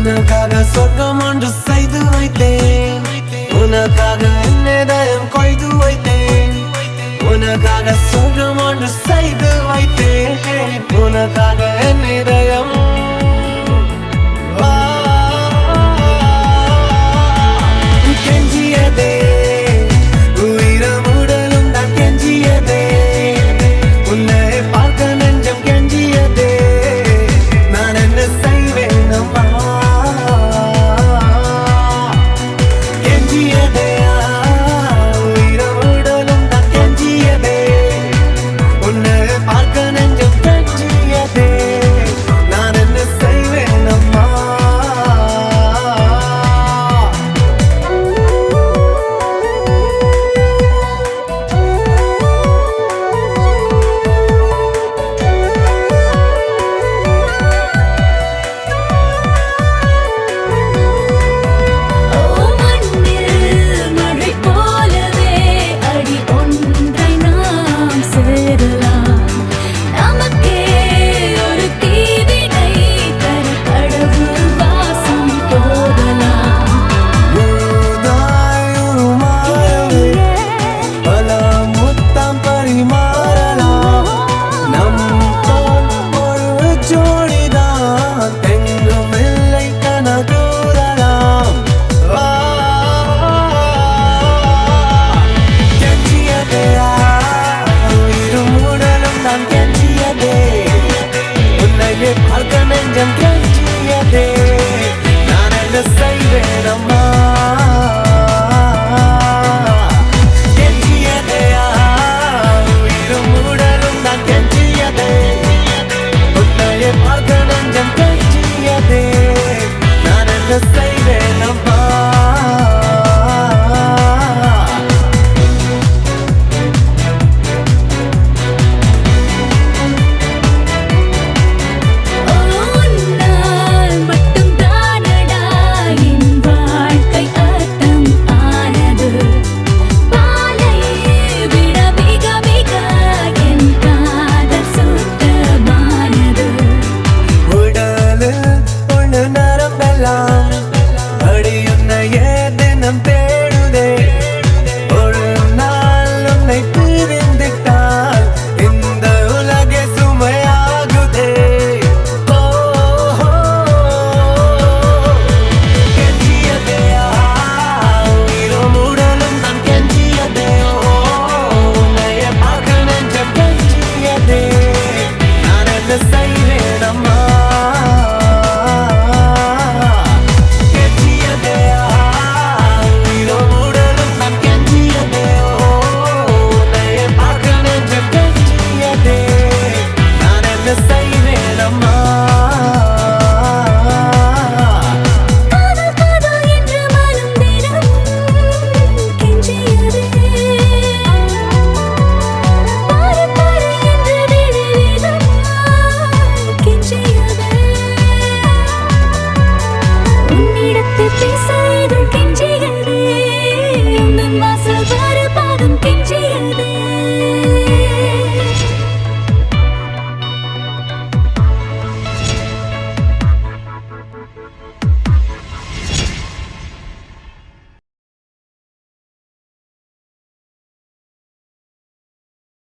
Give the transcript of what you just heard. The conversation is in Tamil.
உனக்காக சொர்க்கம் ஒன்று செய்து வைத்தேன் உனக்காக என்னதயம் கொய்து வைத்தேன் உனக்காக சொர்க்கம் ஒன்று செய்து வைத்தேன் உனக்காக என்னதயம் கெஞ்சியதே உயிரும் உடலும் தான் கெஞ்சியதே உன்னை பார்க்க நெஞ்சம் கெஞ்சியதே நான் என்ன செய்வேன் அம்மா கெஞ்சியதே உயிரும் உடலும் தான் கெஞ்சியதே உன்னை பார்க்க நெஞ்சம் கெஞ்சியதே நான் என்ன செய்வேன் அம்மா ஓ மண்ணில் மழை போலவே அடி ஒன்றை நாம் சேரலாம் நமக்கே ஒரு தீவினை தர கடவுள் வாசம் போகலாம் மூதாய் உருமாறவே பல முத்தம் பரிமாறலாம் நம் போல் ஒரு ஜோடிதான் எங்கும் இல்லை கனகூறலாம் கெஞ்சியதே உயிரும் உடலும் தான் கெஞ்சியதே உன்னையே பார்க்க நெஞ்சம் கெஞ்சியதே நான் என்ன செய்வேன் அம்மா